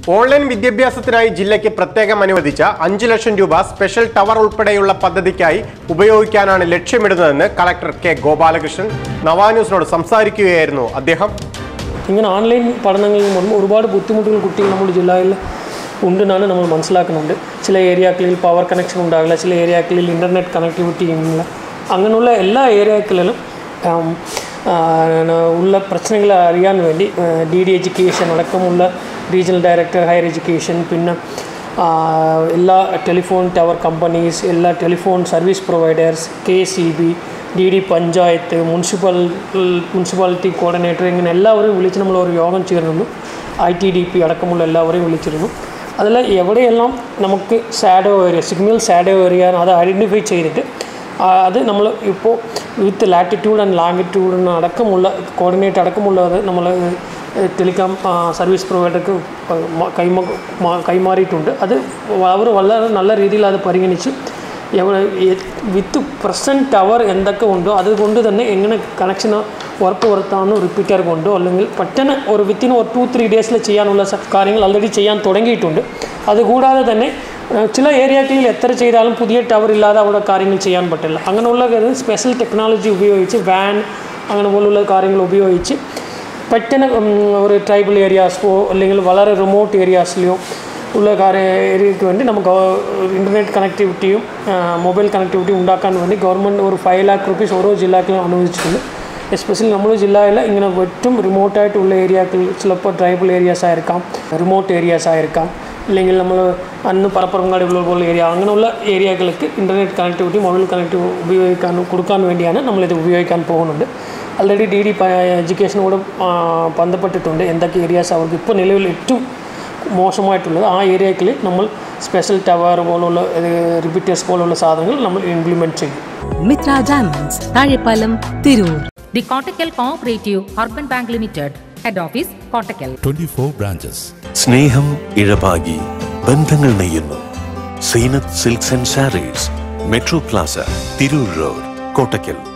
Online വിദ്യാഭ്യാസത്തിനായി ജില്ലയ്ക്ക് പ്രത്യേകം അനുവദിച്ച അഞ്ചു ലക്ഷം രൂപ സ്പെഷ്യൽ ടവർ ഉൾപ്പെടെയുള്ള പദ്ധതിക്കായി ഉപയോഗിക്കാനാണ് ലക്ഷ്യമിടുന്നതെന്ന് കളക്ടർ കെ ഗോപാലകൃഷ്ണൻ നവാന്യൂസിനോട് സംസാരിക്കുകയായിരുന്നു അദ്ദേഹം ഇങ്ങനെ ഓൺലൈൻ പഠനങ്ങളിൽ നിന്നും ഒരുപാട് ബുദ്ധിമുട്ടുകൾ കുട്ടികൾ നമ്മുടെ ജില്ലയിൽ ഉണ്ടെന്നാണ് നമ്മൾ മനസ്സിലാക്കുന്നുണ്ട് ചില ഏരിയാക്കളിൽ പവർ കണക്ഷൻ ഉണ്ടാകില്ല ചില ഏരിയാക്കളിൽ ഇൻ്റർനെറ്റ് കണക്ടിവിറ്റി ഇല്ല അങ്ങനെയുള്ള എല്ലാ ഏരിയാക്കളിലും ആം, ആ, ഉള്ള പ്രശ്നങ്ങൾ അറിയാൻ വേണ്ടി ഡി ഡി എഡ്യൂക്കേഷൻ അടക്കമുള്ള റീജിയണൽ ഡയറക്ടർ ഹയർ എഡ്യൂക്കേഷൻ പിന്നെ ആ, എല്ലാ ടെലിഫോൺ ടവർ കമ്പനീസ് എല്ലാ telephone service providers K C B D D panchayat municipal municipality coordinator ഇങ്ങനെ എല്ലാവരെയും വിളിച്ച് നമ്മൾ ഒരു യോഗം ചേർന്നു ഐ ടി ഡി പി അടക്കമുള്ള എല്ലാവരെയും വിളിച്ചിരുന്നു അതിൽ എവിടെയെല്ലാം നമുക്ക് shadow area signal shadow area അത് ഐഡൻറ്റിഫൈ ചെയ്തിട്ട് ആ, അത് നമ്മൾ ഇപ്പോൾ വിത്ത് ലാറ്റിറ്റ്യൂഡ് ആൻഡ് ലാങ്ങിറ്റ്യൂഡ് അടക്കമുള്ള കോർഡിനേറ്റ് അടക്കമുള്ളത് നമ്മൾ ടെലികോം സർവീസ് പ്രൊവൈഡർക്ക് കൈമ മാ- കൈമാറിയിട്ടുണ്ട് അത് അവർ വളരെ നല്ല രീതിയിൽ അത് പരിഗണിച്ച് എവിടെ വിത്ത് പ്രസൻറ്റ് ടവർ എന്തൊക്കെ ഉണ്ടോ അതുകൊണ്ട് തന്നെ എങ്ങനെ കണക്ഷൻ ഉറപ്പ് വരുത്താമെന്ന് റിപ്പീറ്റർ കൊണ്ടോ അല്ലെങ്കിൽ പെട്ടെന്ന് ഒരു വിത്തിൻ ഒരു ടു ത്രീ ഡേയ്സിൽ ചെയ്യാനുള്ള സ- കാര്യങ്ങൾ ഓൾറെഡി ചെയ്യാൻ തുടങ്ങിയിട്ടുണ്ട് അതുകൂടാതെ തന്നെ ഏഹ്, ചില ഏരിയകളിൽ എത്ര ചെയ്താലും പുതിയ ടവർ ഇല്ലാതെ അവിടെ കാര്യങ്ങൾ ചെയ്യാൻ പറ്റില്ല അങ്ങനെയുള്ള സ്പെഷ്യൽ ടെക്നോളജി ഉപയോഗിച്ച് വാൻ അങ്ങനെ പോലുള്ള കാര്യങ്ങൾ ഉപയോഗിച്ച് പെട്ടെന്ന് ഉം, ഒരു ട്രൈബൽ ഏരിയാസോ അല്ലെങ്കിൽ വളരെ റിമോട്ട് ഏരിയാസിലെയോ ഉള്ള കാര്യ ഏരിയയ്ക്ക് വേണ്ടി നമുക്ക് ഇൻ്റർനെറ്റ് കണക്ടിവിറ്റിയും മൊബൈൽ കണക്ടിവിറ്റിയും ഉണ്ടാക്കാൻ വേണ്ടി ഗവൺമെൻറ് ഒരു ഫൈവ് ലാക്ക് റുപ്പീസ് ഓരോ ജില്ലക്കും അനുവദിച്ചിട്ടുണ്ട് എസ്പെഷ്യലി നമ്മുടെ ജില്ലയിൽ ഇങ്ങനെ ഏറ്റവും റിമോട്ടായിട്ടുള്ള ഏരിയകൾ ചിലപ്പോൾ ട്രൈബൽ ഏരിയാസ് ആയിരിക്കാം റിമോട്ട് ഏരിയാസ് ആയിരിക്കാം അല്ലെങ്കിൽ നമ്മൾ അന്ന് പറപ്പുറങ്ങാടി പോലുള്ള ഏരിയ അങ്ങനെയുള്ള ഏരിയകൾക്ക് ഇൻ്റർനെറ്റ് കണക്ടിവിറ്റി മൊബൈൽ കണക്ടിവിറ്റി ഉപയോഗിക്കാൻ കൊടുക്കാൻ വേണ്ടിയാണ് നമ്മളിത് ഉപയോഗിക്കാൻ പോകുന്നുണ്ട് ആൾറെഡി ഡി ഡി എഡ്യൂക്കേഷനോട് ബന്ധപ്പെട്ടിട്ടുണ്ട് എന്തൊക്കെ ഏരിയാസ് അവർക്ക് ഇപ്പോൾ നിലവിൽ ഏറ്റവും മോശമായിട്ടുള്ളത് ആ ഏരിയകളിൽ നമ്മൾ സ്പെഷ്യൽ ടവർ പോലുള്ള റിപ്പീറ്റേഴ്സ് പോലുള്ള സാധനങ്ങൾ നമ്മൾ ഇംപ്ലിമെൻറ്റ് ചെയ്യും Mitra diamonds Thazhepalam Tirur The Kottakkal Cooperative Urban Bank Limited, Head Office, Kottakkal. 24 branches. സ്നേഹം ഇഴപാകി ബന്ധങ്ങൾ നെയ്യുന്നു Seenath silks and sarees metro plaza Tirur road Kottakkal